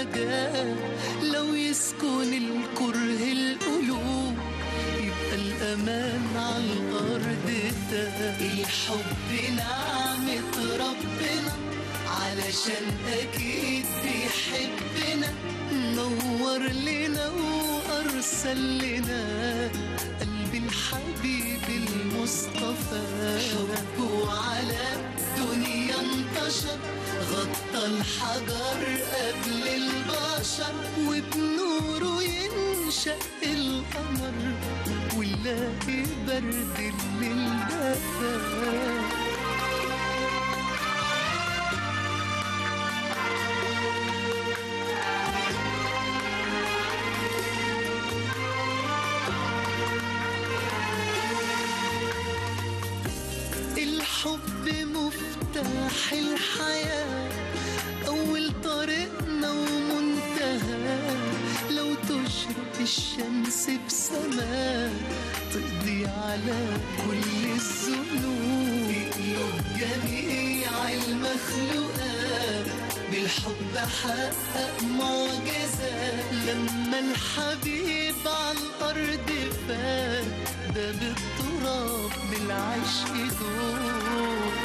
الرجاء لو يسكن الكره القلوب يبقى الأمان على الأرض ده الحب نعمة ربنا علشان أكيد بيحبنا نور لنا وأرسل لنا قلب الحبيب المصطفى حبه على الدنيا انتشر غطى الحجر قبل البشر وبنوره ينشأ القمر ونلاقي برد الليل ده الحب مفتاح الحياة أول طريقنا ومنتهى لو تشرق الشمس بسماء تقضي على كل الذنوب قلوب جميع المخلوقات بالحب حقق معجزة لما الحبيب على الأرض فات ده بالتراب بالعشق دور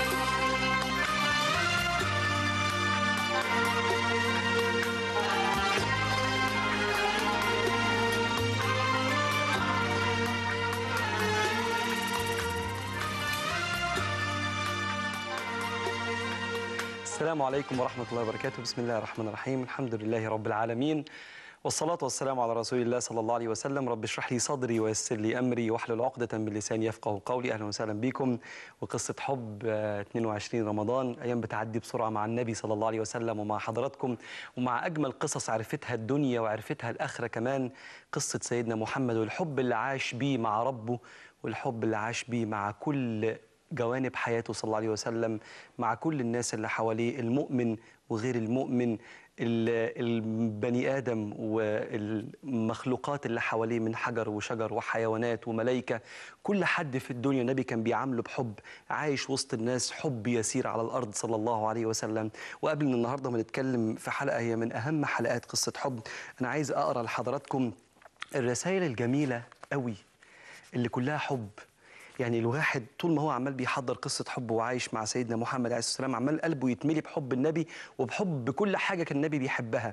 السلام عليكم ورحمة الله وبركاته بسم الله الرحمن الرحيم الحمد لله رب العالمين والصلاة والسلام على رسول الله صلى الله عليه وسلم رب اشرح لي صدري ويسر لي أمري واحلل عقدة من لساني يفقه قولي أهلا وسهلا بكم وقصة حب آه، 22 رمضان أيام بتعدي بسرعة مع النبي صلى الله عليه وسلم ومع حضراتكم ومع أجمل قصص عرفتها الدنيا وعرفتها الآخرة كمان قصة سيدنا محمد والحب اللي عاش بيه مع ربه والحب اللي عاش بيه مع كل جوانب حياته صلى الله عليه وسلم مع كل الناس اللي حواليه المؤمن وغير المؤمن ال- البني آدم والمخلوقات اللي حواليه من حجر وشجر وحيوانات وملائكة كل حد في الدنيا النبي كان بيعامله بحب عايش وسط الناس حب يسير على الأرض صلى الله عليه وسلم وقبل من النهاردة ما نتكلم في حلقة هي من أهم حلقات قصة حب أنا عايز أقرأ لحضراتكم الرسائل الجميلة قوي اللي كلها حب يعني الواحد طول ما هو عمال بيحضر قصة حب وعايش مع سيدنا محمد عليه الصلاة والسلام عمال قلبه يتملي بحب النبي وبحب كل حاجة كان النبي بيحبها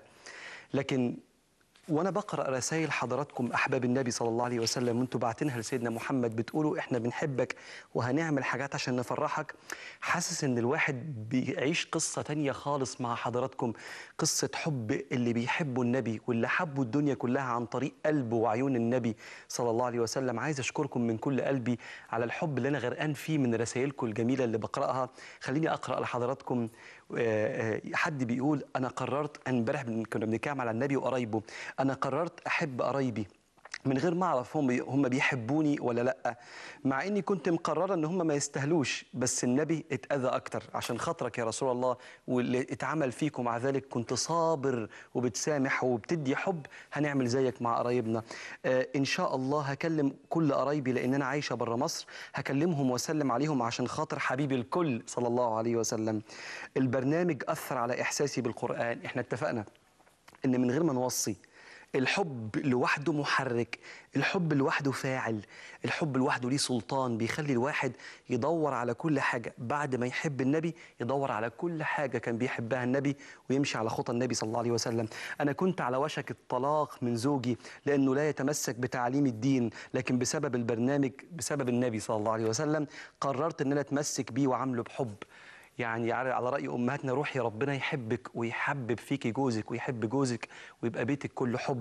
لكن وانا بقرا رسائل حضراتكم احباب النبي صلى الله عليه وسلم وانتم باعتينها لسيدنا محمد بتقولوا احنا بنحبك وهنعمل حاجات عشان نفرحك حاسس ان الواحد بيعيش قصه تانية خالص مع حضراتكم قصه حب اللي بيحبوا النبي واللي حبوا الدنيا كلها عن طريق قلبه وعيون النبي صلى الله عليه وسلم عايز اشكركم من كل قلبي على الحب اللي انا غرقان فيه من رسائلكم الجميله اللي بقراها خليني اقرا لحضراتكم آه، آه، حد بيقول انا قررت أن امبارح بن- كنا بنتكلم على النبي وقرايبه انا قررت احب قرايبي من غير ما اعرف هم هم بيحبوني ولا لا مع اني كنت مقرره ان هم ما يستاهلوش بس النبي اتاذى اكتر عشان خاطرك يا رسول الله واللي اتعمل فيك ومع ذلك كنت صابر وبتسامح وبتدي حب هنعمل زيك مع قرايبنا آه ان شاء الله هكلم كل قرايبي لان انا عايشه بره مصر هكلمهم واسلم عليهم عشان خاطر حبيبي الكل صلى الله عليه وسلم البرنامج اثر على احساسي بالقران احنا اتفقنا ان من غير ما نوصي الحب لوحده محرك الحب لوحده فاعل الحب لوحده ليه سلطان بيخلي الواحد يدور على كل حاجة بعد ما يحب النبي يدور على كل حاجة كان بيحبها النبي ويمشي على خطى النبي صلى الله عليه وسلم أنا كنت على وشك الطلاق من زوجي لأنه لا يتمسك بتعليم الدين لكن بسبب البرنامج بسبب النبي صلى الله عليه وسلم قررت أن أنا أتمسك بيه وعامله بحب يعني على على رأي أمهاتنا روحي ربنا يحبك ويحبب فيكي جوزك ويحب جوزك ويبقى بيتك كله حب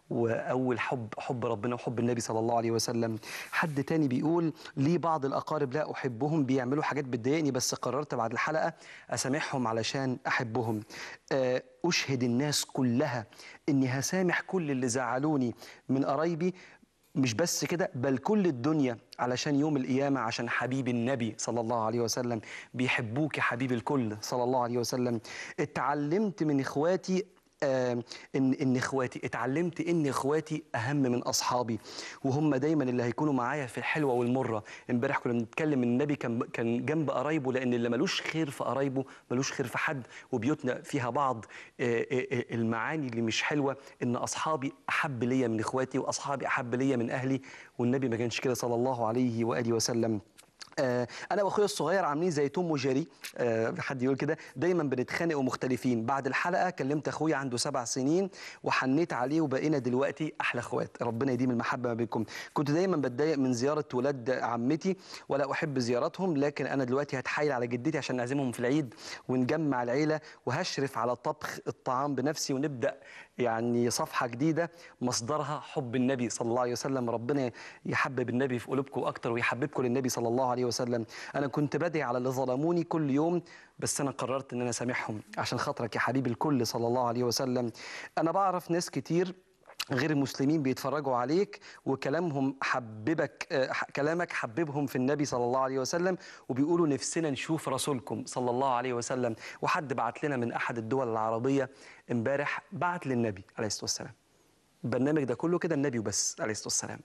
وأول حب حب ربنا وحب النبي صلى الله عليه وسلم حد تاني بيقول لي بعض الأقارب لا أحبهم بيعملوا حاجات بتضايقني بس قررت بعد الحلقة أسامحهم علشان أحبهم آه، أشهد الناس كلها إني هسامح كل اللي زعلوني من قرايبي مش بس كده بل كل الدنيا علشان يوم القيامة عشان حبيب النبي صلى الله عليه وسلم بيحبوك يا حبيب الكل صلى الله عليه وسلم اتعلمت من اخواتي آه، ان ان اخواتي اتعلمت ان اخواتي اهم من اصحابي وهم دايما اللي هيكونوا معايا في الحلوه والمره امبارح كنا بنتكلم ان النبي كان كان جنب قرايبه لان اللي ملوش خير في قرايبه ملوش خير في حد وبيوتنا فيها بعض آه، آه، آه، المعاني اللي مش حلوه ان اصحابي احب ليا من اخواتي واصحابي احب ليا من اهلي والنبي ما كانش كده صلى الله عليه واله وسلم آه، انا واخويا الصغير عاملين زي توم وجيري آه، حد يقول كده دايما بنتخانق ومختلفين بعد الحلقه كلمت اخويا عنده سبع سنين وحنيت عليه وبقينا دلوقتي احلى اخوات ربنا يديم المحبه ما بينكم كنت دايما بتضايق من زياره ولاد عمتي ولا احب زيارتهم لكن انا دلوقتي هتحايل على جدتي عشان نعزمهم في العيد ونجمع العيله وهشرف على طبخ الطعام بنفسي ونبدا يعني صفحه جديده مصدرها حب النبي صلى الله عليه وسلم ربنا يحبب النبي في قلوبكم اكتر ويحببكم للنبي صلى الله عليه وسلم انا كنت بدعي على اللي ظلموني كل يوم بس انا قررت ان انا سامحهم عشان خاطرك يا حبيبي الكل صلى الله عليه وسلم انا بعرف ناس كتير غير المسلمين بيتفرجوا عليك وكلامهم حببك آه، ح- كلامك حببهم في النبي صلى الله عليه وسلم وبيقولوا نفسنا نشوف رسولكم صلى الله عليه وسلم وحد بعت لنا من احد الدول العربيه امبارح بعت للنبي عليه الصلاه والسلام البرنامج ده كله كده النبي وبس عليه الصلاه والسلام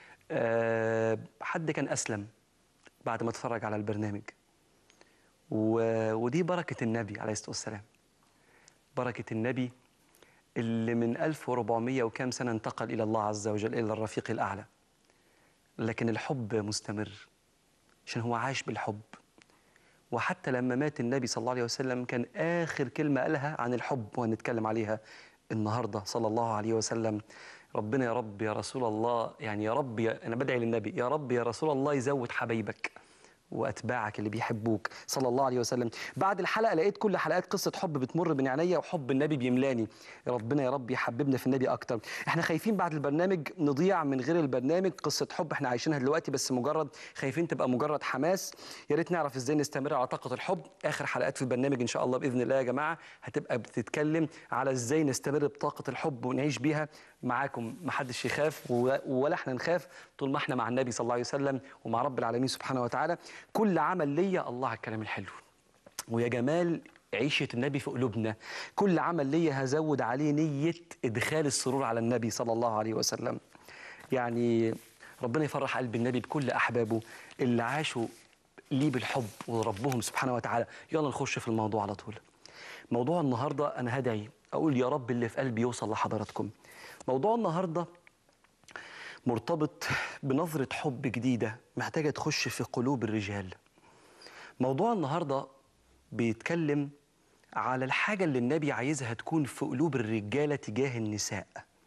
أه حد كان اسلم بعد ما اتفرج على البرنامج و... ودي بركه النبي عليه الصلاه والسلام بركه النبي اللي من 1400 وكام سنة انتقل إلى الله عز وجل إلى الرفيق الأعلى لكن الحب مستمر عشان هو عاش بالحب وحتى لما مات النبي صلى الله عليه وسلم كان آخر كلمة قالها عن الحب وهنتكلم عليها النهاردة صلى الله عليه وسلم ربنا يا رب يا رسول الله يعني يا رب يا أنا بدعي للنبي يا رب يا رسول الله يزود حبايبك واتباعك اللي بيحبوك صلى الله عليه وسلم بعد الحلقه لقيت كل حلقات قصه حب بتمر بين عينيا وحب النبي بيملاني يا ربنا يا رب يحببنا في النبي اكتر احنا خايفين بعد البرنامج نضيع من غير البرنامج قصه حب احنا عايشينها دلوقتي بس مجرد خايفين تبقى مجرد حماس يا ريت نعرف ازاي نستمر على طاقه الحب اخر حلقات في البرنامج ان شاء الله باذن الله يا جماعه هتبقى بتتكلم على ازاي نستمر بطاقه الحب ونعيش بيها معاكم محدش يخاف و- ولا احنا نخاف طول ما احنا مع النبي صلى الله عليه وسلم ومع رب العالمين سبحانه وتعالى كل عمل ليا الله على الكلام الحلو ويا جمال عيشة النبي في قلوبنا كل عمل ليا هزود عليه نية إدخال السرور على النبي صلى الله عليه وسلم يعني ربنا يفرح قلب النبي بكل أحبابه اللي عاشوا ليه بالحب وربهم سبحانه وتعالى يلا نخش في الموضوع على طول موضوع النهاردة أنا هدعي أقول يا رب اللي في قلبي يوصل لحضراتكم موضوع النهاردة مرتبط بنظرة حب جديدة محتاجة تخش في قلوب الرجال موضوع النهارده بيتكلم على الحاجة اللي النبي عايزها تكون في قلوب الرجالة تجاه النساء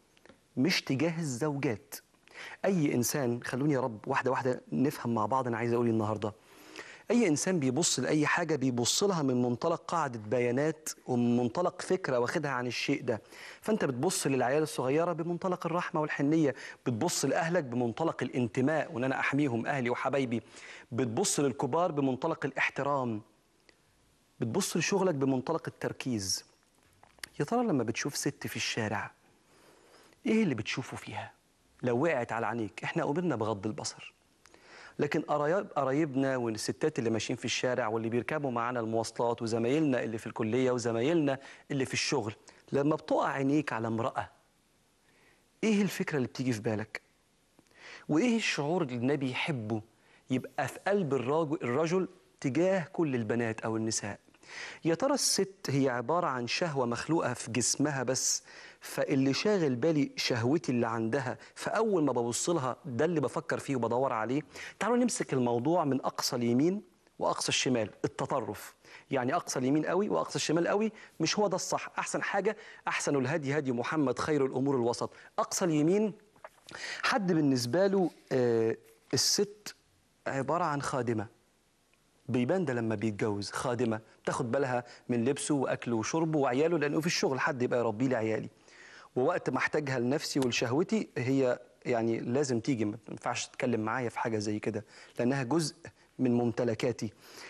مش تجاه الزوجات أي إنسان خلوني يا رب واحدة واحدة نفهم مع بعض أنا عايز أقول إيه النهاردة أي إنسان بيبص لأي حاجة بيبص لها من منطلق قاعدة بيانات ومن منطلق فكرة واخدها عن الشيء ده فأنت بتبص للعيال الصغيرة بمنطلق الرحمة والحنية بتبص لأهلك بمنطلق الانتماء وإن أنا أحميهم أهلي وحبايبي بتبص للكبار بمنطلق الاحترام بتبص لشغلك بمنطلق التركيز يا ترى لما بتشوف ست في الشارع ايه اللي بتشوفه فيها لو وقعت على عينيك احنا امرنا بغض البصر لكن قرايب قرايبنا والستات اللي ماشيين في الشارع واللي بيركبوا معانا المواصلات وزمايلنا اللي في الكليه وزمايلنا اللي في الشغل لما بتقع عينيك على امراه ايه الفكره اللي بتيجي في بالك وايه الشعور اللي النبي يحبه يبقى في قلب الراجل, الرجل تجاه كل البنات او النساء يا ترى الست هي عباره عن شهوه مخلوقه في جسمها بس فاللي شاغل بالي شهوتي اللي عندها فاول ما ببص لها ده اللي بفكر فيه وبدور عليه تعالوا نمسك الموضوع من اقصى اليمين واقصى الشمال التطرف يعني اقصى اليمين قوي واقصى الشمال قوي مش هو ده الصح احسن حاجه احسن الهدي هدي محمد خير الامور الوسط اقصى اليمين حد بالنسبه له آه الست عباره عن خادمه بيبان ده لما بيتجوز خادمه تاخد بالها من لبسه واكله وشربه وعياله لانه في الشغل حد يبقى يربي لي عيالي ووقت ما احتاجها لنفسي ولشهوتي هي يعني لازم تيجي ما ينفعش تتكلم معايا في حاجه زي كده لانها جزء من ممتلكاتي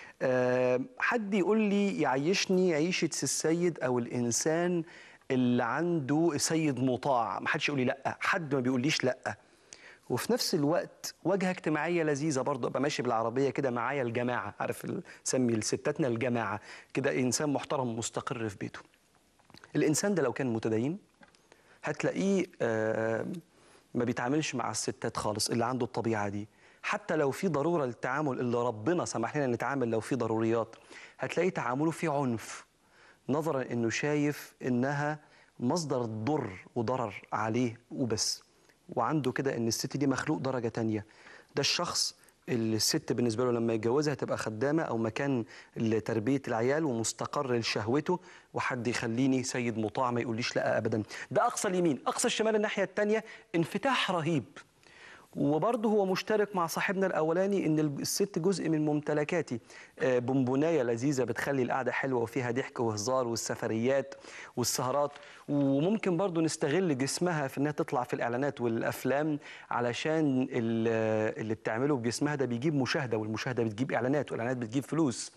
أه حد يقول لي يعيشني عيشه السيد او الانسان اللي عنده سيد مطاع ما حدش يقول لي لا حد ما بيقوليش لا وفي نفس الوقت واجهه اجتماعيه لذيذه برضه ابقى ماشي بالعربيه كده معايا الجماعه عارف ال- سمي لستاتنا الجماعه كده انسان محترم مستقر في بيته الانسان ده لو كان متدين هتلاقيه آه، ما بيتعاملش مع الستات خالص اللي عنده الطبيعه دي حتى لو في ضروره للتعامل اللي ربنا سمح لنا نتعامل لو في ضروريات هتلاقي تعامله فيه عنف نظرا انه شايف انها مصدر ضر وضرر عليه وبس وعنده كده ان الست دي مخلوق درجه تانية ده الشخص اللي الست بالنسبه له لما يتجوزها تبقى خدامه او مكان لتربيه العيال ومستقر لشهوته وحد يخليني سيد مطاع ما يقوليش لا ابدا ده اقصى اليمين اقصى الشمال الناحيه الثانيه انفتاح رهيب وبرضه هو مشترك مع صاحبنا الاولاني ان الست جزء من ممتلكاتي آه، بونبونايه لذيذه بتخلي القعده حلوه وفيها ضحك وهزار والسفريات والسهرات وممكن برضه نستغل جسمها في انها تطلع في الاعلانات والافلام علشان ال- اللي بتعمله بجسمها ده بيجيب مشاهده والمشاهده بتجيب اعلانات والاعلانات بتجيب فلوس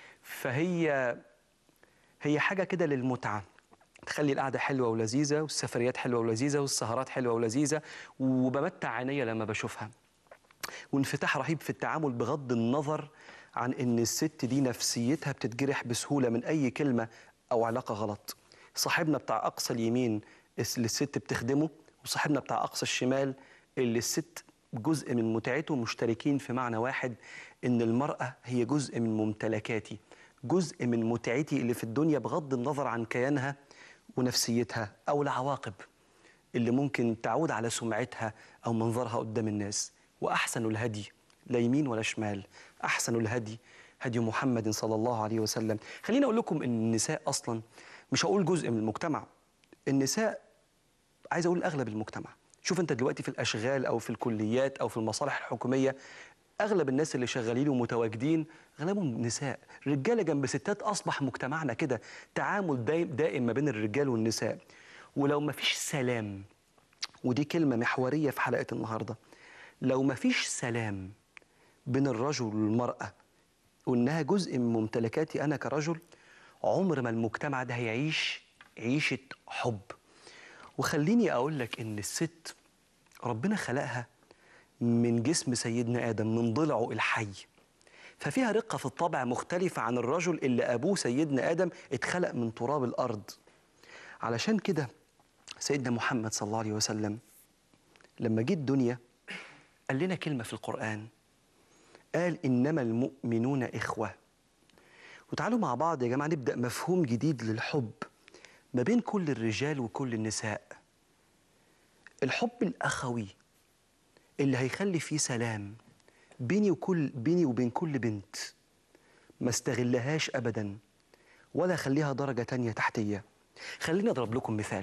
فهي هي حاجه كده للمتعه تخلي القعدة حلوة ولذيذة والسفريات حلوة ولذيذة والسهرات حلوة ولذيذة وبمتع عينيا لما بشوفها وانفتاح رهيب في التعامل بغض النظر عن ان الست دي نفسيتها بتتجرح بسهولة من اي كلمة او علاقة غلط صاحبنا بتاع اقصى اليمين اللي الست بتخدمه وصاحبنا بتاع اقصى الشمال اللي الست جزء من متعته مشتركين في معنى واحد ان المرأة هي جزء من ممتلكاتي جزء من متعتي اللي في الدنيا بغض النظر عن كيانها ونفسيتها او العواقب اللي ممكن تعود على سمعتها او منظرها قدام الناس واحسن الهدي لا يمين ولا شمال احسن الهدي هدي محمد صلى الله عليه وسلم خليني اقول لكم ان النساء اصلا مش هقول جزء من المجتمع النساء عايز اقول اغلب المجتمع شوف انت دلوقتي في الاشغال او في الكليات او في المصالح الحكوميه اغلب الناس اللي شغالين ومتواجدين اغلبهم نساء رجاله جنب ستات اصبح مجتمعنا كده تعامل دائم دائم ما بين الرجال والنساء ولو ما فيش سلام ودي كلمه محوريه في حلقه النهارده لو ما فيش سلام بين الرجل والمراه وانها جزء من ممتلكاتي انا كرجل عمر ما المجتمع ده هيعيش عيشه حب وخليني اقول لك ان الست ربنا خلقها من جسم سيدنا ادم من ضلعه الحي ففيها رقه في الطبع مختلفه عن الرجل اللي ابوه سيدنا ادم اتخلق من تراب الارض علشان كده سيدنا محمد صلى الله عليه وسلم لما جه الدنيا قال لنا كلمه في القران قال انما المؤمنون اخوه وتعالوا مع بعض يا جماعه نبدا مفهوم جديد للحب ما بين كل الرجال وكل النساء الحب الاخوي اللي هيخلي فيه سلام بيني وكل بيني وبين كل بنت ما استغلهاش ابدا ولا اخليها درجه تانية تحتيه خليني اضرب لكم مثال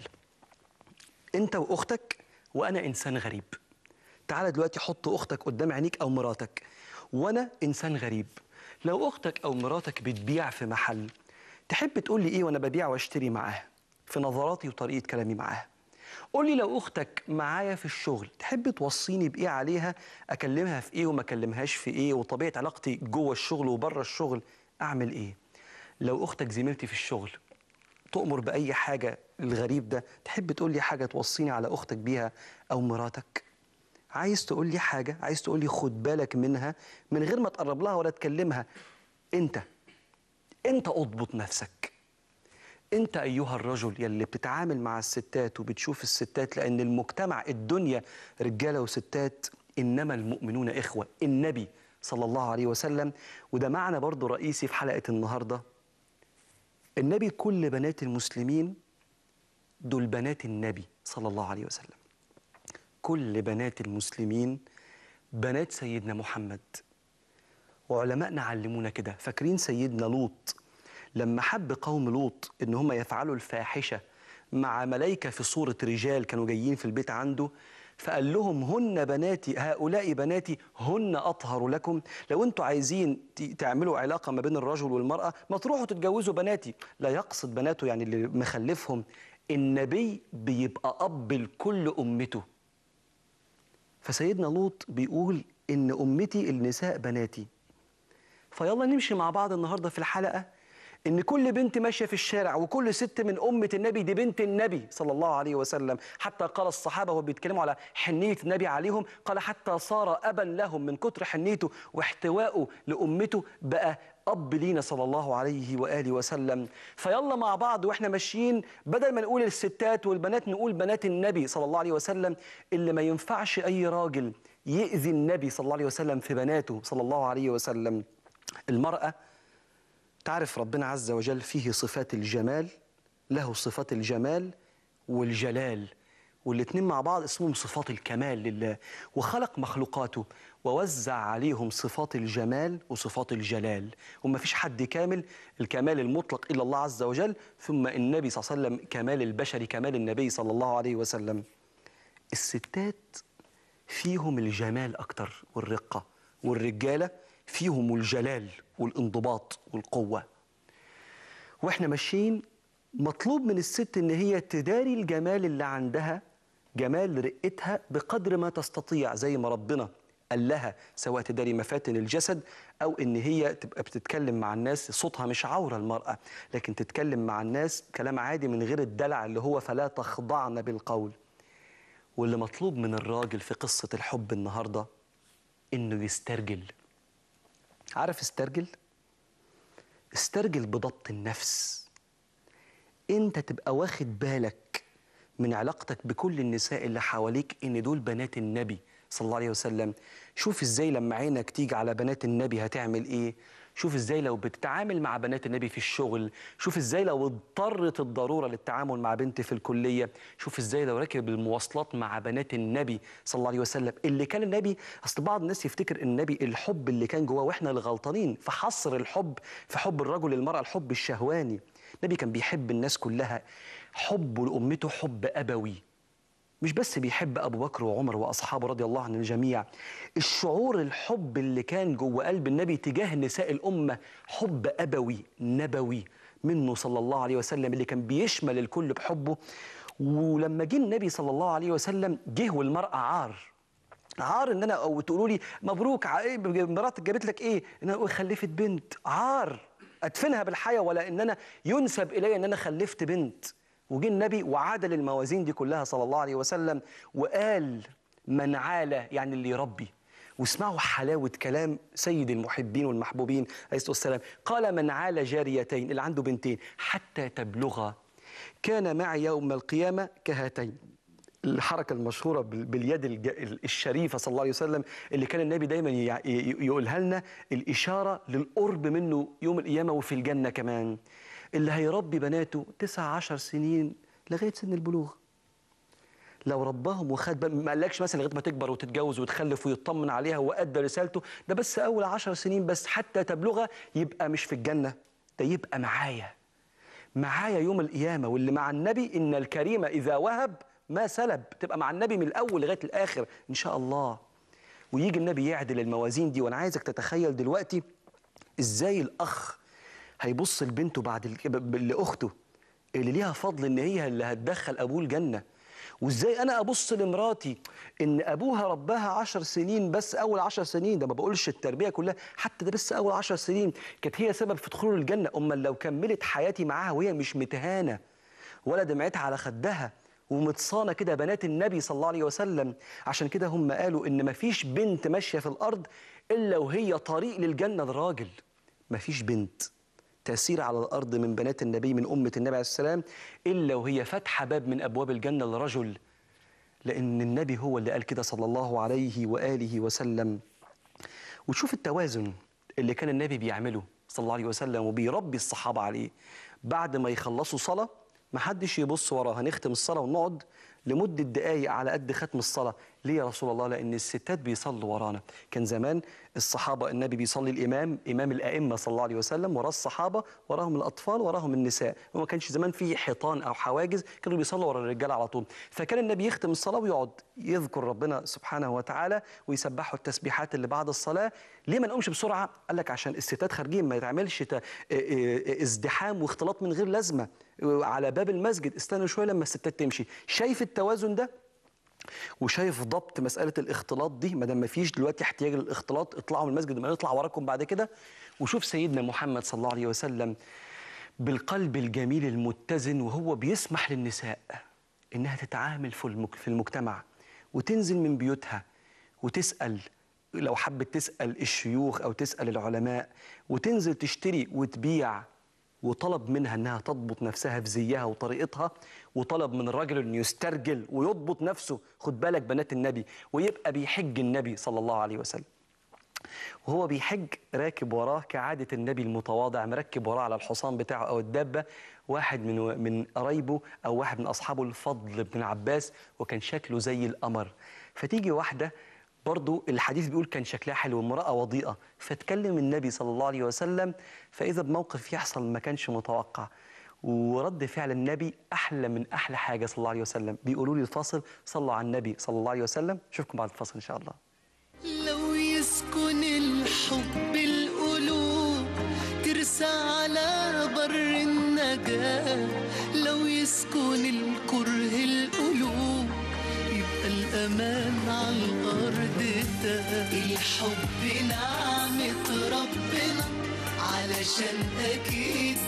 انت واختك وانا انسان غريب تعالى دلوقتي حط اختك قدام عينيك او مراتك وانا انسان غريب لو اختك او مراتك بتبيع في محل تحب تقول لي ايه وانا ببيع واشتري معاها في نظراتي وطريقه كلامي معاها قول لي لو اختك معايا في الشغل تحب توصيني بايه عليها اكلمها في ايه وما اكلمهاش في ايه وطبيعه علاقتي جوه الشغل وبره الشغل اعمل ايه لو اختك زميلتي في الشغل تؤمر باي حاجه الغريب ده تحب تقول لي حاجه توصيني على اختك بيها او مراتك عايز تقول لي حاجه عايز تقول لي خد بالك منها من غير ما تقرب لها ولا تكلمها انت انت اضبط نفسك انت ايها الرجل يلي بتتعامل مع الستات وبتشوف الستات لان المجتمع الدنيا رجاله وستات انما المؤمنون اخوه النبي صلى الله عليه وسلم وده معنى برضو رئيسي في حلقه النهارده النبي كل بنات المسلمين دول بنات النبي صلى الله عليه وسلم كل بنات المسلمين بنات سيدنا محمد وعلمائنا علمونا كده فاكرين سيدنا لوط لما حب قوم لوط ان هم يفعلوا الفاحشه مع ملائكه في صوره رجال كانوا جايين في البيت عنده فقال لهم هن بناتي هؤلاء بناتي هن اطهر لكم لو انتوا عايزين ت- تعملوا علاقه ما بين الرجل والمراه ما تروحوا تتجوزوا بناتي لا يقصد بناته يعني اللي مخلفهم النبي بيبقى اب لكل امته فسيدنا لوط بيقول ان امتي النساء بناتي فيلا نمشي مع بعض النهارده في الحلقه ان كل بنت ماشيه في الشارع وكل ست من امه النبي دي بنت النبي صلى الله عليه وسلم حتى قال الصحابه وهو بيتكلموا على حنيه النبي عليهم قال حتى صار ابا لهم من كتر حنيته واحتوائه لامته بقى اب لينا صلى الله عليه واله وسلم فيلا مع بعض واحنا ماشيين بدل ما نقول الستات والبنات نقول بنات النبي صلى الله عليه وسلم اللي ما ينفعش اي راجل يؤذي النبي صلى الله عليه وسلم في بناته صلى الله عليه وسلم المراه تعرف ربنا عز وجل فيه صفات الجمال له صفات الجمال والجلال والاتنين مع بعض اسمهم صفات الكمال لله وخلق مخلوقاته ووزع عليهم صفات الجمال وصفات الجلال وما فيش حد كامل الكمال المطلق إلا الله عز وجل ثم النبي صلى الله عليه وسلم كمال البشري كمال النبي صلى الله عليه وسلم الستات فيهم الجمال أكتر والرقة والرجالة فيهم الجلال والانضباط والقوة واحنا ماشيين مطلوب من الست ان هي تداري الجمال اللي عندها جمال رقتها بقدر ما تستطيع زي ما ربنا قال لها سواء تداري مفاتن الجسد او ان هي تبقى بتتكلم مع الناس صوتها مش عوره المراه لكن تتكلم مع الناس كلام عادي من غير الدلع اللي هو فلا تخضعن بالقول واللي مطلوب من الراجل في قصه الحب النهارده انه يسترجل عارف استرجل استرجل بضبط النفس انت تبقى واخد بالك من علاقتك بكل النساء اللي حواليك ان دول بنات النبي صلى الله عليه وسلم شوف ازاي لما عينك تيجي على بنات النبي هتعمل ايه شوف ازاي لو بتتعامل مع بنات النبي في الشغل شوف ازاي لو اضطرت الضرورة للتعامل مع بنت في الكلية شوف ازاي لو راكب المواصلات مع بنات النبي صلى الله عليه وسلم اللي كان النبي اصل بعض الناس يفتكر النبي الحب اللي كان جواه واحنا اللي غلطانين في حصر الحب في حب الرجل للمرأة الحب الشهواني النبي كان بيحب الناس كلها حبه لأمته حب أبوي مش بس بيحب أبو بكر وعمر وأصحابه رضي الله عن الجميع الشعور الحب اللي كان جوه قلب النبي تجاه نساء الأمة حب أبوي نبوي منه صلى الله عليه وسلم اللي كان بيشمل الكل بحبه ولما جه النبي صلى الله عليه وسلم جه والمرأة عار عار ان انا او تقولوا لي مبروك ع- إيه مراتك جابت لك ايه ان انا خلفت بنت عار ادفنها بالحياه ولا ان انا ينسب الي ان انا خلفت بنت وجه النبي وعادل الموازين دي كلها صلى الله عليه وسلم وقال من عال يعني اللي يربي واسمعوا حلاوة كلام سيد المحبين والمحبوبين عليه الصلاة والسلام قال من عال جاريتين اللي عنده بنتين حتى تبلغا كان معي يوم القيامة كهاتين الحركة المشهورة بال- باليد الج- الشريفة صلى الله عليه وسلم اللي كان النبي دايما يع- ي- يقولها لنا الإشارة للقرب منه يوم القيامة وفي الجنة كمان اللي هيربي بناته تسع عشر سنين لغاية سن البلوغ لو رباهم وخد بال- ما قالكش مثلا لغايه ما تكبر وتتجوز وتخلف ويطمن عليها وادى رسالته ده بس اول عشر سنين بس حتى تبلغها يبقى مش في الجنه ده يبقى معايا معايا يوم القيامه واللي مع النبي ان الكريم اذا وهب ما سلب تبقى مع النبي من الاول لغايه الاخر ان شاء الله ويجي النبي يعدل الموازين دي وانا عايزك تتخيل دلوقتي ازاي الاخ هيبص لبنته بعد ال- ب- ب- لاخته اللي ليها فضل ان هي اللي هتدخل ابوه الجنه وازاي انا ابص لمراتي ان ابوها رباها عشر سنين بس اول عشر سنين ده ما بقولش التربيه كلها حتى ده بس اول عشر سنين كانت هي سبب في دخوله الجنه امال لو كملت حياتي معاها وهي مش متهانه ولا دمعتها على خدها ومتصانه كده بنات النبي صلى الله عليه وسلم عشان كده هم قالوا ان مفيش بنت ماشيه في الارض الا وهي طريق للجنه الراجل مفيش بنت تسير على الارض من بنات النبي من امه النبي عليه السلام الا وهي فاتحه باب من ابواب الجنه لرجل لان النبي هو اللي قال كده صلى الله عليه واله وسلم وتشوف التوازن اللي كان النبي بيعمله صلى الله عليه وسلم وبيربي الصحابه عليه بعد ما يخلصوا صلاه ما حدش يبص وراه هنختم الصلاه ونقعد لمده دقائق على قد ختم الصلاه ليه يا رسول الله لان الستات بيصلوا ورانا كان زمان الصحابه النبي بيصلي الامام امام الائمه صلى الله عليه وسلم وراه الصحابه وراهم الاطفال وراهم النساء وما كانش زمان في حيطان او حواجز كانوا بيصلوا ورا الرجال على طول فكان النبي يختم الصلاه ويقعد يذكر ربنا سبحانه وتعالى ويسبحوا التسبيحات اللي بعد الصلاه ليه ما نقومش بسرعه قال لك عشان الستات خارجين ما يتعملش ت- ا- ا- ازدحام واختلاط من غير لازمه على باب المسجد استنوا شويه لما الستات تمشي شايف التوازن ده وشايف ضبط مساله الاختلاط دي ما دام ما فيش دلوقتي احتياج للاختلاط اطلعوا من المسجد ما نطلع وراكم بعد كده وشوف سيدنا محمد صلى الله عليه وسلم بالقلب الجميل المتزن وهو بيسمح للنساء انها تتعامل في المك- في المجتمع وتنزل من بيوتها وتسال لو حبت تسال الشيوخ او تسال العلماء وتنزل تشتري وتبيع وطلب منها انها تضبط نفسها في زيها وطريقتها وطلب من الراجل انه يسترجل ويضبط نفسه خد بالك بنات النبي ويبقى بيحج النبي صلى الله عليه وسلم وهو بيحج راكب وراه كعادة النبي المتواضع مركب وراه على الحصان بتاعه أو الدابة واحد من من قرايبه أو واحد من أصحابه الفضل بن عباس وكان شكله زي القمر فتيجي واحدة برضو الحديث بيقول كان شكلها حلو امرأة وضيئة فتكلم النبي صلى الله عليه وسلم فإذا بموقف يحصل ما كانش متوقع ورد فعل النبي أحلى من أحلى حاجة صلى الله عليه وسلم بيقولوا لي الفاصل صلوا على النبي صلى الله عليه وسلم أشوفكم بعد الفاصل إن شاء الله لو يسكن الحب القلوب ترسى على بر النجاة لو يسكن الكره القلوب يبقى الأمان على الأرض ده الحب نعمة ربنا علشان أكيد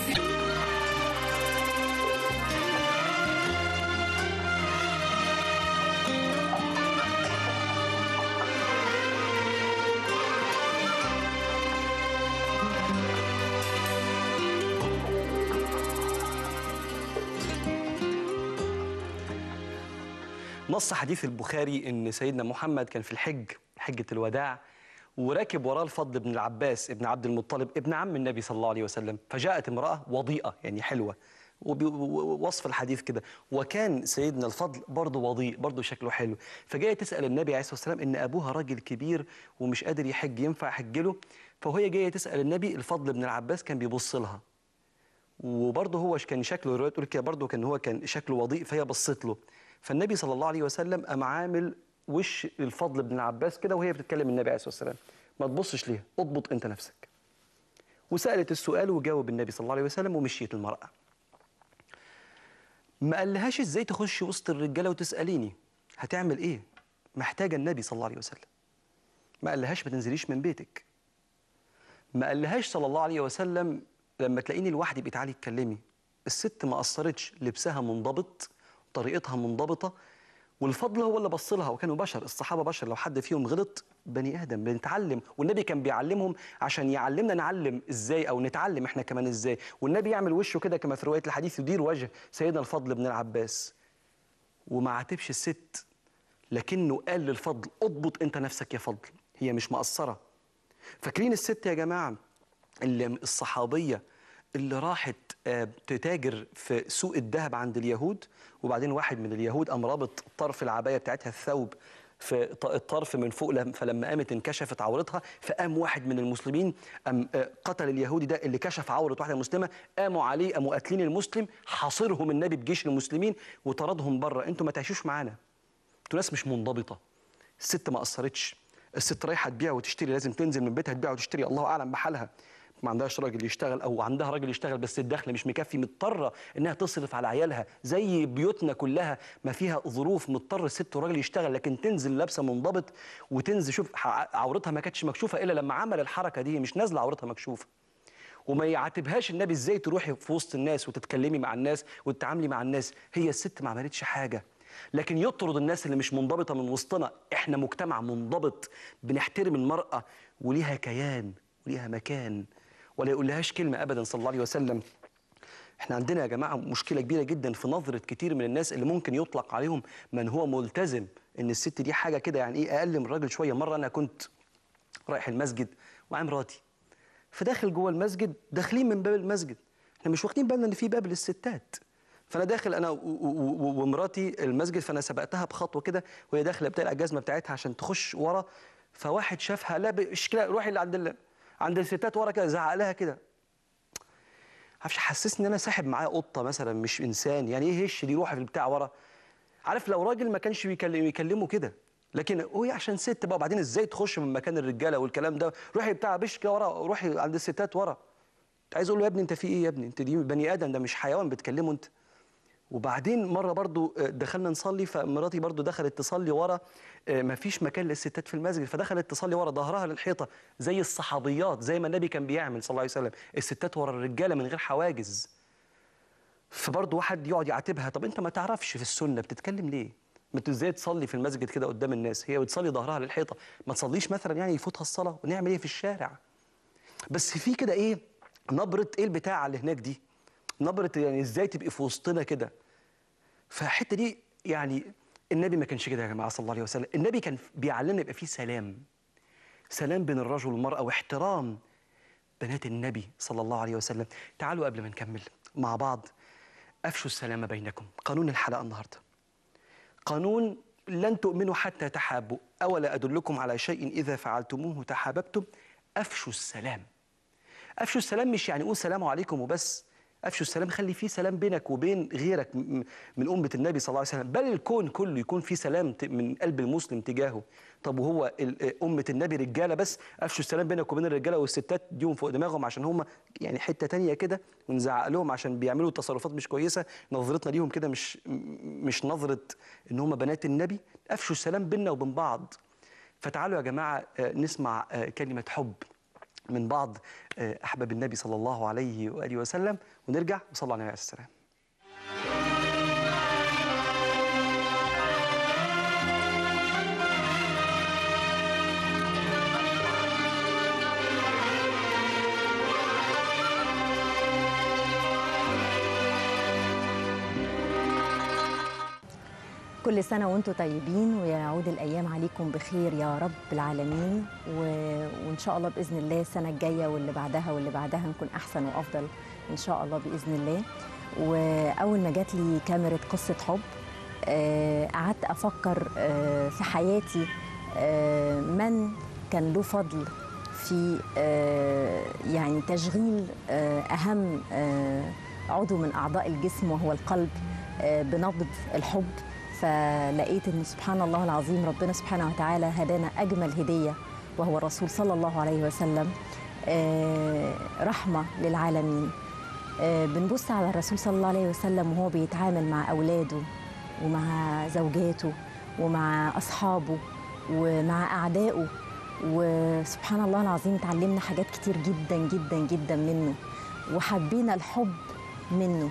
نص حديث البخاري ان سيدنا محمد كان في الحج حجة الوداع وراكب وراه الفضل بن العباس ابن عبد المطلب ابن عم النبي صلى الله عليه وسلم فجاءت امرأة وضيئة يعني حلوة ووصف الحديث كده وكان سيدنا الفضل برضه وضيء برضه شكله حلو فجايه تسال النبي عليه الصلاه والسلام ان ابوها راجل كبير ومش قادر يحج ينفع يحج له فهي جايه تسال النبي الفضل بن العباس كان بيبص لها وبرضه هو كان شكله الروايه تقول كده برضه كان هو كان شكله وضيء فهي بصت له فالنبي صلى الله عليه وسلم قام عامل وش الفضل بن العباس كده وهي بتتكلم النبي عليه الصلاه والسلام ما تبصش ليها اضبط انت نفسك وسالت السؤال وجاوب النبي صلى الله عليه وسلم ومشيت المراه ما قالهاش ازاي تخشي وسط الرجاله وتساليني هتعمل ايه محتاجه النبي صلى الله عليه وسلم ما قالهاش ما تنزليش من بيتك ما قالهاش صلى الله عليه وسلم لما تلاقيني لوحدي بقى تعالي اتكلمي الست ما قصرتش لبسها منضبط طريقتها منضبطه والفضل هو اللي بص لها وكانوا بشر الصحابه بشر لو حد فيهم غلط بني ادم بنتعلم والنبي كان بيعلمهم عشان يعلمنا نعلم ازاي او نتعلم احنا كمان ازاي والنبي يعمل وشه كده كما في روايه الحديث يدير وجه سيدنا الفضل بن العباس وما عاتبش الست لكنه قال للفضل اضبط انت نفسك يا فضل هي مش مقصره فاكرين الست يا جماعه اللي الصحابيه اللي راحت آه، تتاجر في سوق الذهب عند اليهود وبعدين واحد من اليهود قام رابط طرف العبايه بتاعتها الثوب في ط- الطرف من فوق لم- فلما قامت انكشفت عورتها فقام واحد من المسلمين قام آه، قتل اليهودي ده اللي كشف عوره واحده مسلمه قاموا عليه قاموا قاتلين المسلم حاصرهم النبي بجيش المسلمين وطردهم بره انتوا ما تعيشوش معانا انتوا ناس مش منضبطه الست ما قصرتش الست رايحه تبيع وتشتري لازم تنزل من بيتها تبيع وتشتري الله اعلم بحالها ما عندهاش راجل يشتغل او عندها راجل يشتغل بس الدخل مش مكفي مضطره انها تصرف على عيالها زي بيوتنا كلها ما فيها ظروف مضطر الست وراجل يشتغل لكن تنزل لابسه منضبط وتنزل شوف ع- عورتها ما كانتش مكشوفه الا لما عمل الحركه دي مش نازله عورتها مكشوفه وما يعاتبهاش النبي ازاي تروحي في وسط الناس وتتكلمي مع الناس وتتعاملي مع الناس هي الست ما عملتش حاجه لكن يطرد الناس اللي مش منضبطه من وسطنا احنا مجتمع منضبط بنحترم المراه وليها كيان وليها مكان ولا يقولهاش كلمه ابدا صلى الله عليه وسلم احنا عندنا يا جماعه مشكله كبيره جدا في نظره كتير من الناس اللي ممكن يطلق عليهم من هو ملتزم ان الست دي حاجه كده يعني ايه اقل من الراجل شويه مره انا كنت رايح المسجد ومعايا مراتي فداخل جوه المسجد داخلين من باب المسجد احنا مش واخدين بالنا ان في باب للستات فانا داخل انا و- و- و- ومراتي المسجد فانا سبقتها بخطوه كده وهي داخله بتقلع الجزمه بتاعتها عشان تخش ورا فواحد شافها لا اشكال روحي اللي عند ال... عند الستات ورا كده زعق لها كده عارفش حسسني ان انا ساحب معايا قطه مثلا مش انسان يعني ايه هش دي روحي في البتاع ورا عارف لو راجل ما كانش بيكلم يكلمه كده لكن هو عشان ست بقى وبعدين ازاي تخش من مكان الرجاله والكلام ده روحي بتاع بش كده ورا روحي عند الستات ورا انت عايز اقول له يا ابني انت في ايه يا ابني انت دي بني ادم ده مش حيوان بتكلمه انت وبعدين مره برضو آه، دخلنا نصلي فمراتي برضو دخلت تصلي ورا آه، مفيش مكان للستات في المسجد فدخلت تصلي ورا ظهرها للحيطه زي الصحابيات زي ما النبي كان بيعمل صلى الله عليه وسلم الستات ورا الرجاله من غير حواجز فبرضه واحد يقعد يعاتبها طب انت ما تعرفش في السنه بتتكلم ليه ما انت ازاي تصلي في المسجد كده قدام الناس هي بتصلي ظهرها للحيطه ما تصليش مثلا يعني يفوتها الصلاه ونعمل ايه في الشارع بس في كده ايه نبره ايه البتاع اللي هناك دي نبره يعني ازاي تبقي في وسطنا كده فالحته دي يعني النبي ما كانش كده يا جماعه صلى الله عليه وسلم النبي كان بيعلمنا يبقى فيه سلام سلام بين الرجل والمراه واحترام بنات النبي صلى الله عليه وسلم تعالوا قبل ما نكمل مع بعض افشوا السلام بينكم قانون الحلقه النهارده قانون لن تؤمنوا حتى تحابوا أولا أدلكم على شيء إذا فعلتموه تحاببتم أفشوا السلام أفشوا السلام مش يعني قول سلام عليكم وبس أفشوا السلام خلي فيه سلام بينك وبين غيرك م- م- من أمة النبي صلى الله عليه وسلم بل الكون كله يكون فيه سلام ت- من قلب المسلم تجاهه طب وهو ال- أمة النبي رجالة بس أفشوا السلام بينك وبين الرجالة والستات ديهم فوق دماغهم عشان هم يعني حتة تانية كده ونزعق لهم عشان بيعملوا تصرفات مش كويسة نظرتنا ليهم كده مش م- مش نظرة إن هم بنات النبي أفشوا السلام بيننا وبين بعض فتعالوا يا جماعة آه، نسمع آه، كلمة حب من بعض آه، أحباب النبي صلى الله عليه وآله وسلم ونرجع وصلى على النبي عليه السلام كل سنة وانتم طيبين ويعود الأيام عليكم بخير يا رب العالمين و... وإن شاء الله بإذن الله السنة الجاية واللي بعدها واللي بعدها نكون أحسن وأفضل إن شاء الله بإذن الله وأول ما جات لي كاميرا قصة حب آه، قعدت أفكر آه، في حياتي آه، من كان له فضل في آه، يعني تشغيل آه، أهم آه، عضو من أعضاء الجسم وهو القلب آه، بنبض الحب فلقيت ان سبحان الله العظيم ربنا سبحانه وتعالى هدانا اجمل هديه وهو الرسول صلى الله عليه وسلم آه، رحمه للعالمين آه، بنبص على الرسول صلى الله عليه وسلم وهو بيتعامل مع اولاده ومع زوجاته ومع اصحابه ومع اعدائه وسبحان الله العظيم اتعلمنا حاجات كتير جدا جدا جدا منه وحبينا الحب منه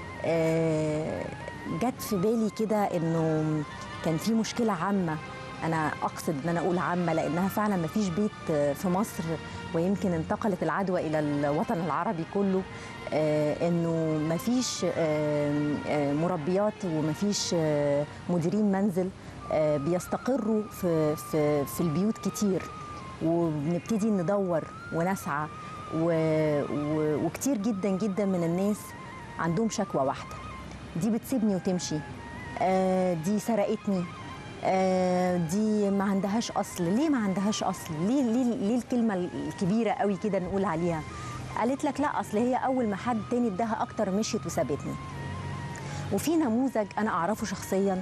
آه، جت في بالي كده انه كان في مشكله عامه انا اقصد ان انا اقول عامه لانها فعلا ما فيش بيت آه، في مصر ويمكن انتقلت العدوى الى الوطن العربي كله آه، انه ما فيش آه، آه، مربيات وما فيش آه، مديرين منزل آه، بيستقروا في في في البيوت كتير وبنبتدي ندور ونسعى و... و... وكتير جدا جدا من الناس عندهم شكوى واحده دي بتسيبني وتمشي آه دي سرقتني آه دي ما عندهاش اصل ليه ما عندهاش اصل ليه ليه, ليه الكلمه الكبيره قوي كده نقول عليها قالت لك لا اصل هي اول ما حد تاني اداها اكتر مشيت وسابتني وفي نموذج انا اعرفه شخصيا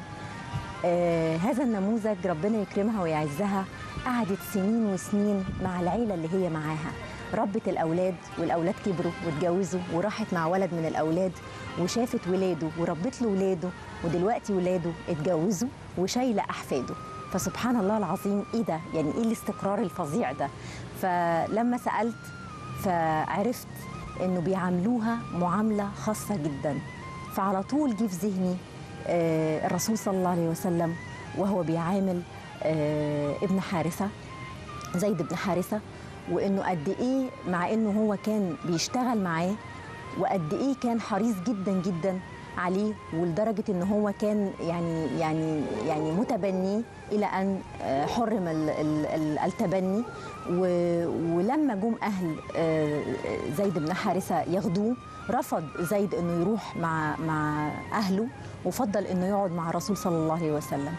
آه هذا النموذج ربنا يكرمها ويعزها قعدت سنين وسنين مع العيله اللي هي معاها ربت الاولاد والاولاد كبروا واتجوزوا وراحت مع ولد من الاولاد وشافت ولاده وربت له ولاده ودلوقتي ولاده اتجوزوا وشايله احفاده فسبحان الله العظيم ايه ده يعني ايه الاستقرار الفظيع ده فلما سالت فعرفت انه بيعاملوها معامله خاصه جدا فعلى طول جه في ذهني آه، الرسول صلى الله عليه وسلم وهو بيعامل آه، ابن حارثه زيد بن حارثه وانه قد ايه مع انه هو كان بيشتغل معاه وقد ايه كان حريص جدا جدا عليه ولدرجه ان هو كان يعني يعني يعني متبني الى ان آه، حرم ال- ال- ال- التبني و- ولما جم اهل آه، زيد بن حارثه ياخدوه رفض زيد انه يروح مع مع اهله وفضل انه يقعد مع الرسول صلى الله عليه وسلم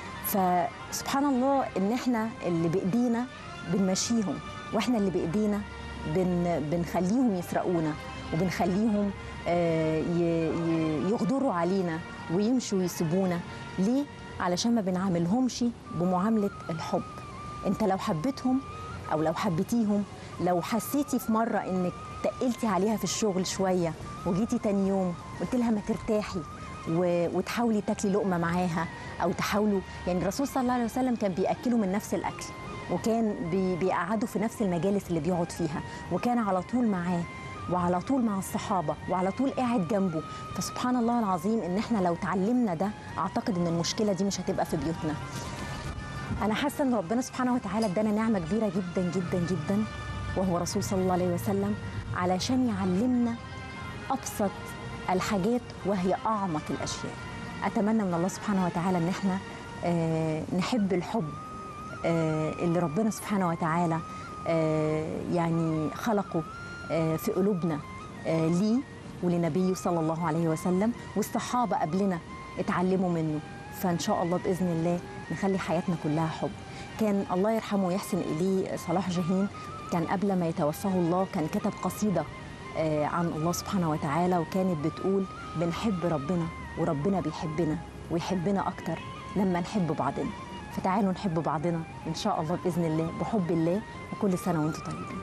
فسبحان الله ان احنا اللي بايدينا بنمشيهم واحنا اللي بايدينا بن بنخليهم يسرقونا وبنخليهم آه، ي- ي- يغدروا علينا ويمشوا ويسيبونا ليه علشان ما بنعاملهمش بمعامله الحب انت لو حبيتهم او لو حبيتيهم لو حسيتي في مره انك تقلتي عليها في الشغل شويه وجيتي تاني يوم قلت لها ما ترتاحي و... وتحاولي تاكلي لقمه معاها او تحاولوا يعني الرسول صلى الله عليه وسلم كان بياكلوا من نفس الاكل وكان بي... بيقعدوا في نفس المجالس اللي بيقعد فيها وكان على طول معاه وعلى طول مع الصحابه وعلى طول قاعد جنبه فسبحان الله العظيم ان احنا لو تعلمنا ده اعتقد ان المشكله دي مش هتبقى في بيوتنا انا حاسه ان ربنا سبحانه وتعالى ادانا نعمه كبيره جدا جدا جدا وهو رسول صلى الله عليه وسلم علشان يعلمنا ابسط الحاجات وهي اعمق الاشياء اتمنى من الله سبحانه وتعالى ان احنا آه، نحب الحب آه، اللي ربنا سبحانه وتعالى آه، يعني خلقه آه، في قلوبنا آه، ليه ولنبيه صلى الله عليه وسلم والصحابه قبلنا اتعلموا منه فان شاء الله باذن الله نخلي حياتنا كلها حب كان الله يرحمه ويحسن اليه صلاح جاهين كان قبل ما يتوفاه الله كان كتب قصيده آه، عن الله سبحانه وتعالى وكانت بتقول بنحب ربنا وربنا بيحبنا ويحبنا اكتر لما نحب بعضنا فتعالوا نحب بعضنا ان شاء الله باذن الله بحب الله وكل سنه وانتم طيبين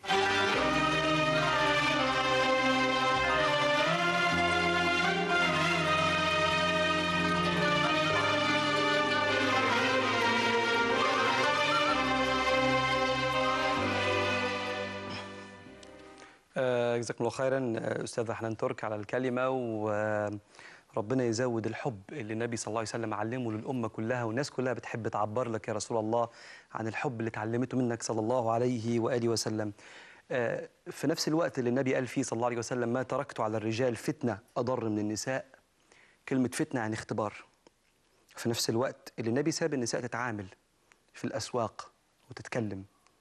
آه، جزاكم الله خيرا آه، استاذه حنان ترك على الكلمه وربنا يزود الحب اللي النبي صلى الله عليه وسلم علمه للامه كلها والناس كلها بتحب تعبر لك يا رسول الله عن الحب اللي اتعلمته منك صلى الله عليه واله وسلم. آه، في نفس الوقت اللي النبي قال فيه صلى الله عليه وسلم ما تركت على الرجال فتنه اضر من النساء كلمه فتنه يعني اختبار. في نفس الوقت اللي النبي ساب النساء تتعامل في الاسواق وتتكلم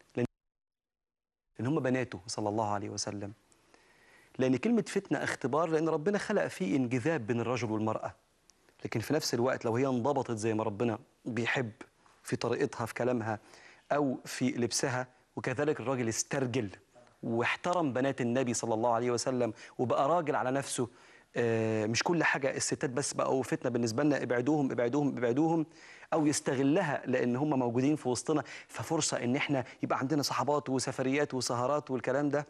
لان هم بناته صلى الله عليه وسلم لان كلمه فتنه اختبار لان ربنا خلق فيه انجذاب بين الرجل والمراه لكن في نفس الوقت لو هي انضبطت زي ما ربنا بيحب في طريقتها في كلامها او في لبسها وكذلك الراجل استرجل واحترم بنات النبي صلى الله عليه وسلم وبقى راجل على نفسه آه، مش كل حاجه الستات بس بقوا فتنه بالنسبه لنا ابعدوهم ابعدوهم ابعدوهم او يستغلها لان هم موجودين في وسطنا ففرصه ان احنا يبقى عندنا صحابات وسفريات وسهرات والكلام ده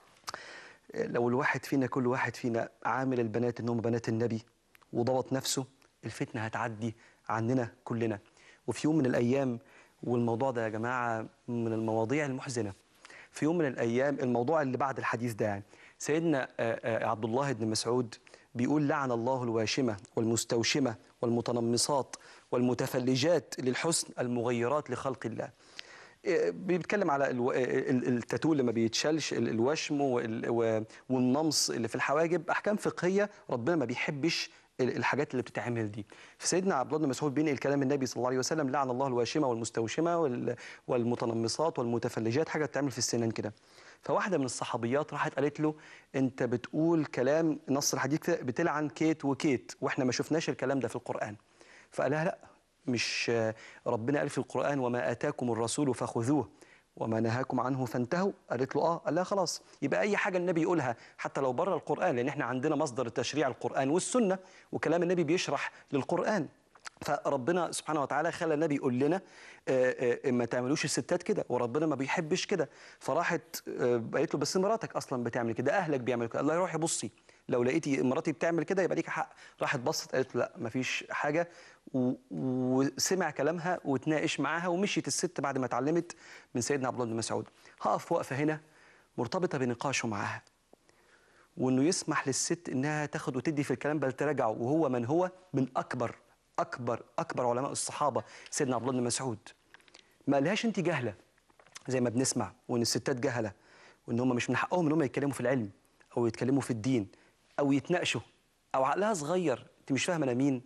لو الواحد فينا كل واحد فينا عامل البنات انهم بنات النبي وضبط نفسه الفتنه هتعدي عننا كلنا وفي يوم من الايام والموضوع ده يا جماعه من المواضيع المحزنه في يوم من الايام الموضوع اللي بعد الحديث ده يعني سيدنا آه، آه، عبد الله بن مسعود بيقول لعن الله الواشمه والمستوشمه والمتنمصات والمتفلجات للحسن المغيرات لخلق الله إيه، بيتكلم على الو... ال- التاتو اللي ما بيتشالش ال- الوشم وال- و- والنمص اللي في الحواجب احكام فقهيه ربنا ما بيحبش ال- الحاجات اللي بتتعمل دي فسيدنا عبد الله بن مسعود بينقل كلام النبي صلى الله عليه وسلم لعن الله الواشمه والمستوشمه وال... والمتنمصات والمتفلجات حاجه بتتعمل في السنان كده فواحده من الصحابيات راحت قالت له انت بتقول كلام نص الحديث كده بتلعن كيت وكيت واحنا ما شفناش الكلام ده في القران فقال لها لا مش ربنا قال في القرآن وما آتاكم الرسول فخذوه وما نهاكم عنه فانتهوا قالت له اه قال لها خلاص يبقى اي حاجه النبي يقولها حتى لو بره القران لان احنا عندنا مصدر التشريع القران والسنه وكلام النبي بيشرح للقران فربنا سبحانه وتعالى خلى النبي يقول لنا آه، آه، ما تعملوش الستات كده وربنا ما بيحبش كده فراحت آه، قالت له بس مراتك اصلا بتعمل كده اهلك بيعملوا كده الله يروحي بصي لو لقيتي مراتي بتعمل كده يبقى ليك حق راحت بصت قالت له لا مفيش حاجه و- وسمع كلامها وتناقش معاها ومشيت الست بعد ما اتعلمت من سيدنا عبد الله بن مسعود هقف وقفه هنا مرتبطه بنقاشه معاها وانه يسمح للست انها تاخد وتدي في الكلام بل تراجعه وهو من هو من اكبر اكبر اكبر علماء الصحابه سيدنا عبد الله بن مسعود ما قالهاش انت جهله زي ما بنسمع وان الستات جهله وان هم مش من حقهم ان هم يتكلموا في العلم او يتكلموا في الدين او يتناقشوا او عقلها صغير انت مش فاهمه انا مين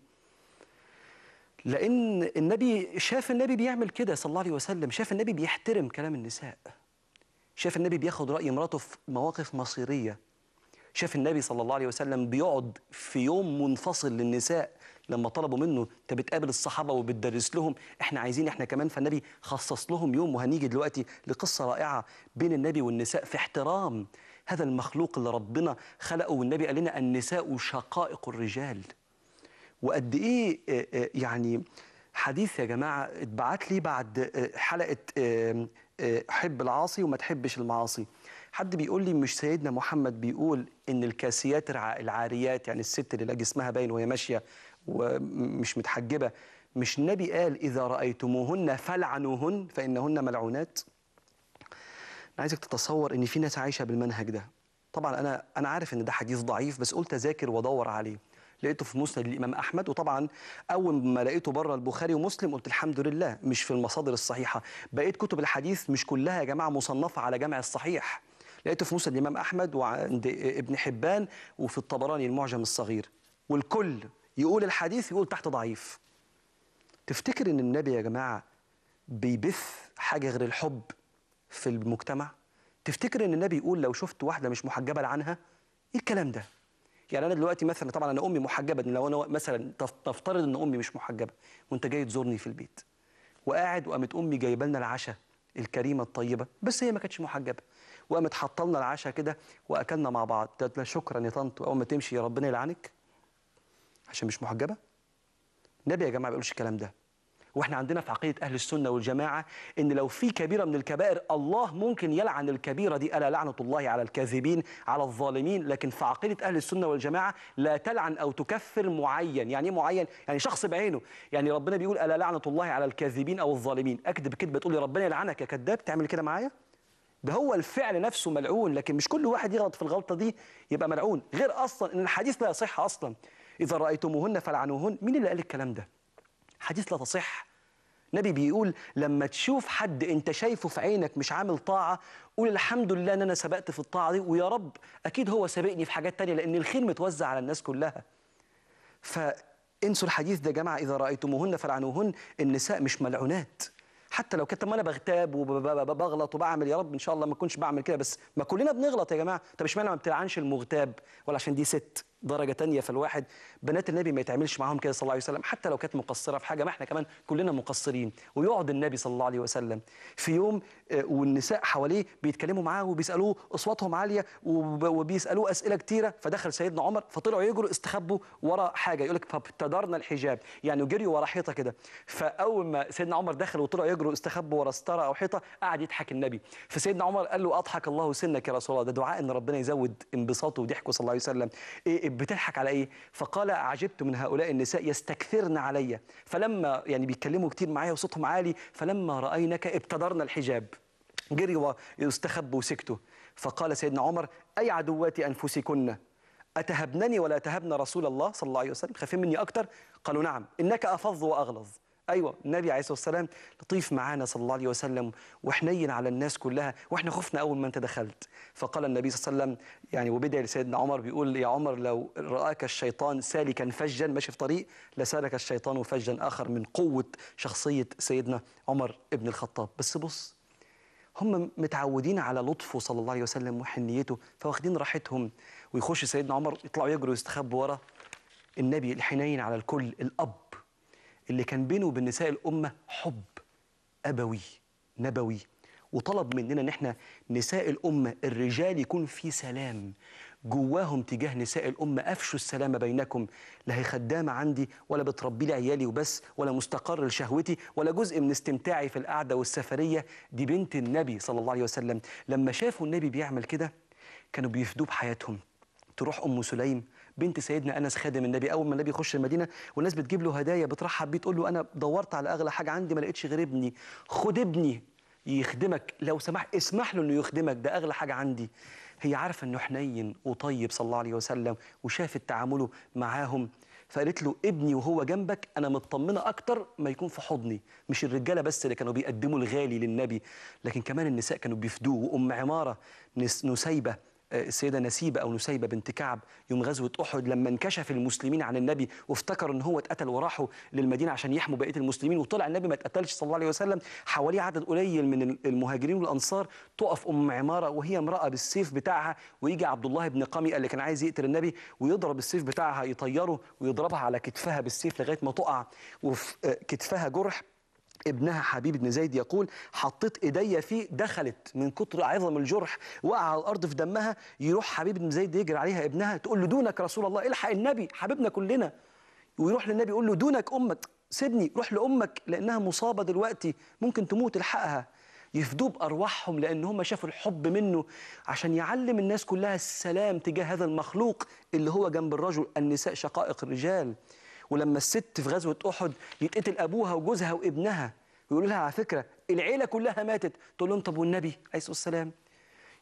لان النبي شاف النبي بيعمل كده صلى الله عليه وسلم شاف النبي بيحترم كلام النساء شاف النبي بياخد راي مراته في مواقف مصيريه شاف النبي صلى الله عليه وسلم بيقعد في يوم منفصل للنساء لما طلبوا منه انت بتقابل الصحابه وبتدرس لهم احنا عايزين احنا كمان فالنبي خصص لهم يوم وهنيجي دلوقتي لقصه رائعه بين النبي والنساء في احترام هذا المخلوق اللي ربنا خلقه والنبي قال لنا النساء شقائق الرجال وقد ايه آه، آه، يعني حديث يا جماعه اتبعت لي بعد آه، حلقه آه، آه، حب العاصي وما تحبش المعاصي حد بيقول لي مش سيدنا محمد بيقول ان الكاسيات الع- العاريات يعني الست اللي لا جسمها باين وهي ماشيه ومش متحجبه مش النبي قال اذا رايتموهن فلعنوهن فانهن ملعونات انا عايزك تتصور ان في ناس عايشه بالمنهج ده طبعا انا انا عارف ان ده حديث ضعيف بس قلت اذاكر وادور عليه لقيته في مسند الامام احمد وطبعا اول ما لقيته بره البخاري ومسلم قلت الحمد لله مش في المصادر الصحيحه بقيت كتب الحديث مش كلها يا جماعه مصنفه على جمع الصحيح لقيته في مسند الامام احمد وعند ابن حبان وفي الطبراني المعجم الصغير والكل يقول الحديث يقول تحت ضعيف تفتكر ان النبي يا جماعه بيبث حاجه غير الحب في المجتمع تفتكر ان النبي يقول لو شفت واحده مش محجبه لعنها ايه الكلام ده يعني انا دلوقتي مثلا طبعا انا امي محجبه لو انا مثلا تف- نفترض ان امي مش محجبه وانت جاي تزورني في البيت وقاعد وقامت امي جايبه لنا العشاء الكريمه الطيبه بس هي ما كانتش محجبه وقامت حاطه لنا العشاء كده واكلنا مع بعض قالت لها شكرا يا طنط اول ما تمشي يا ربنا يلعنك عشان مش محجبه النبي يا جماعه ما بيقولش الكلام ده واحنا عندنا في عقيده اهل السنه والجماعه ان لو في كبيره من الكبائر الله ممكن يلعن الكبيره دي الا لعنه الله على الكاذبين على الظالمين لكن في عقيده اهل السنه والجماعه لا تلعن او تكفر معين يعني ايه معين يعني شخص بعينه يعني ربنا بيقول الا لعنه الله على الكاذبين او الظالمين اكذب كذبه تقول لي ربنا يلعنك يا كذاب تعمل كده معايا ده هو الفعل نفسه ملعون لكن مش كل واحد يغلط في الغلطه دي يبقى ملعون غير اصلا ان الحديث لا يصح اصلا اذا رايتموهن فلعنوهن مين اللي قال الكلام ده حديث لا تصح نبي بيقول لما تشوف حد انت شايفه في عينك مش عامل طاعة قول الحمد لله ان انا سبقت في الطاعة دي ويا رب اكيد هو سابقني في حاجات تانية لان الخير متوزع على الناس كلها فانسوا الحديث ده يا جماعة اذا رأيتموهن فلعنوهن النساء مش ملعونات حتى لو كنت ما انا بغتاب وبغلط وبعمل يا رب ان شاء الله ما اكونش بعمل كده بس ما كلنا بنغلط يا جماعه طب اشمعنى ما بتلعنش المغتاب ولا عشان دي ست درجه تانية فالواحد بنات النبي ما يتعملش معاهم كده صلى الله عليه وسلم حتى لو كانت مقصره في حاجه ما احنا كمان كلنا مقصرين ويقعد النبي صلى الله عليه وسلم في يوم آه، والنساء حواليه بيتكلموا معاه وبيسالوه اصواتهم عاليه وب- وبيسالوه اسئله كتيره فدخل سيدنا عمر فطلعوا يجروا استخبوا ورا حاجه يقول لك فابتدرنا الحجاب يعني جريوا ورا حيطه كده فاول ما سيدنا عمر دخل وطلعوا يجروا استخبوا ورا ستاره او حيطه قعد يضحك النبي فسيدنا عمر قال له اضحك الله سنك يا رسول الله ده دعاء ان ربنا يزود انبساطه وضحكه صلى الله عليه وسلم إيه بتضحك على ايه فقال عجبت من هؤلاء النساء يستكثرن علي فلما يعني بيتكلموا كتير معايا وصوتهم عالي فلما راينك ابتدرنا الحجاب جري واستخبوا وسكتوا فقال سيدنا عمر اي عدوات انفسكن أتهبنني ولا تهبن رسول الله صلى الله عليه وسلم خافين مني أكتر قالوا نعم إنك أفظ وأغلظ أيوة النبي عليه الصلاة والسلام لطيف معانا صلى الله عليه وسلم وحنين على الناس كلها وإحنا خفنا أول ما أنت دخلت فقال النبي صلى الله عليه وسلم يعني وبدأ لسيدنا عمر بيقول يا عمر لو رآك الشيطان سالكا فجا ماشي في طريق لسالك الشيطان فجا آخر من قوة شخصية سيدنا عمر ابن الخطاب بس بص هم متعودين على لطفه صلى الله عليه وسلم وحنيته فواخدين راحتهم ويخش سيدنا عمر يطلعوا يجروا يستخبوا ورا النبي الحنين على الكل الأب اللي كان بينه وبين نساء الأمة حب أبوي نبوي وطلب مننا ان احنا نساء الامه الرجال يكون في سلام جواهم تجاه نساء الامه افشوا السلام بينكم لا هي خدامه عندي ولا بتربي لي عيالي وبس ولا مستقر لشهوتي ولا جزء من استمتاعي في القعده والسفريه دي بنت النبي صلى الله عليه وسلم لما شافوا النبي بيعمل كده كانوا بيفدوه بحياتهم تروح ام سليم بنت سيدنا انس خادم النبي اول ما النبي يخش المدينه والناس بتجيب له هدايا بترحب بيه تقول له انا دورت على اغلى حاجه عندي ما لقيتش غير ابني خد ابني يخدمك لو سمح اسمح له انه يخدمك ده اغلى حاجه عندي هي عارفه انه حنين وطيب صلى الله عليه وسلم وشافت تعامله معاهم فقالت له ابني وهو جنبك انا مطمنه اكتر ما يكون في حضني مش الرجاله بس اللي كانوا بيقدموا الغالي للنبي لكن كمان النساء كانوا بيفدوه وام عماره نس- نسيبه السيده نسيبه او نسيبه بنت كعب يوم غزوه احد لما انكشف المسلمين عن النبي وافتكروا ان هو اتقتل وراحوا للمدينه عشان يحموا بقيه المسلمين وطلع النبي ما اتقتلش صلى الله عليه وسلم حواليه عدد قليل من المهاجرين والانصار تقف ام عماره وهي امراه بالسيف بتاعها ويجي عبد الله بن قمي اللي كان عايز يقتل النبي ويضرب السيف بتاعها يطيره ويضربها على كتفها بالسيف لغايه ما تقع وفي كتفها جرح ابنها حبيب بن زيد يقول حطيت ايديا فيه دخلت من كتر عظم الجرح وقع على الارض في دمها يروح حبيب بن زيد يجري عليها ابنها تقول له دونك رسول الله الحق النبي حبيبنا كلنا ويروح للنبي يقول له دونك امك سيبني روح لامك لانها مصابه دلوقتي ممكن تموت الحقها يفدوه بارواحهم لان هم شافوا الحب منه عشان يعلم الناس كلها السلام تجاه هذا المخلوق اللي هو جنب الرجل النساء شقائق الرجال ولما الست في غزوه احد يتقتل ابوها وجوزها وابنها ويقولوا لها على فكره العيله كلها ماتت تقول لهم طب والنبي عليه الصلاه والسلام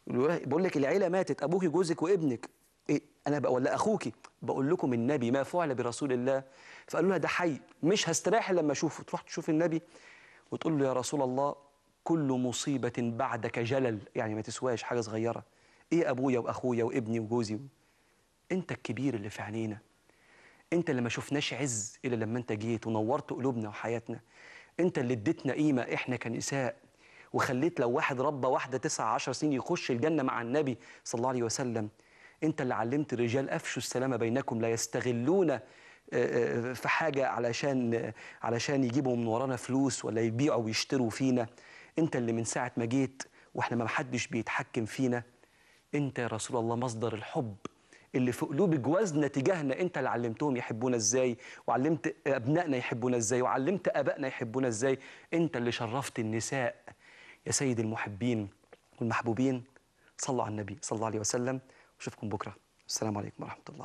يقولوا لها- بقول لك العيله ماتت ابوك جوزك وابنك إيه انا بقى ولا اخوكي بقول لكم النبي ما فعل برسول الله فقالوا لها ده حي مش هستريح إلا لما اشوفه تروح تشوف النبي وتقول له يا رسول الله كل مصيبه بعدك جلل يعني ما تسواش حاجه صغيره ايه ابويا واخويا وابني وجوزي انت الكبير اللي في عينينا انت اللي ما شفناش عز الا لما انت جيت ونورت قلوبنا وحياتنا انت اللي اديتنا قيمه احنا كنساء وخليت لو واحد ربى واحده تسعة عشر سنين يخش الجنه مع النبي صلى الله عليه وسلم انت اللي علمت الرجال افشوا السلام بينكم لا يستغلون آه، آه، في حاجه علشان آه، علشان يجيبوا من ورانا فلوس ولا يبيعوا ويشتروا فينا انت اللي من ساعه ما جيت واحنا ما حدش بيتحكم فينا انت يا رسول الله مصدر الحب اللي في قلوب جوازنا تجاهنا انت اللي علمتهم يحبونا ازاي وعلمت ابنائنا يحبونا ازاي وعلمت ابائنا يحبونا ازاي انت اللي شرفت النساء يا سيد المحبين والمحبوبين صلوا على النبي صلى الله عليه وسلم واشوفكم بكره السلام عليكم ورحمه الله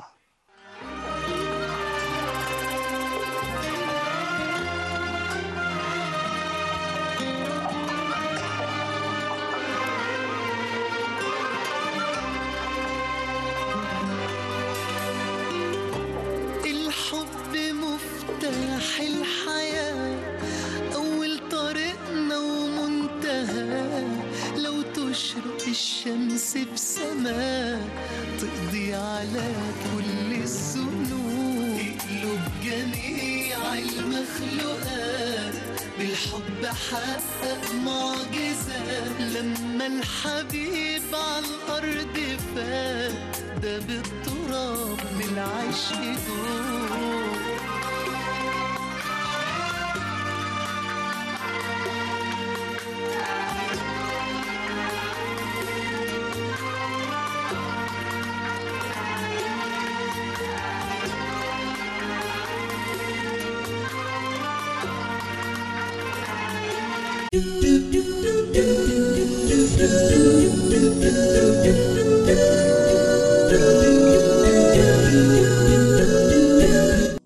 الحب مفتاح الحياة أول طريقنا ومنتهى لو تشرق الشمس بسماء تقضي على كل الذنوب تقلب جميع المخلوقات بالحب حقق معجزة لما الحبيب على الأرض فات ده بالتراب من العشق دول do do do do do do do do do do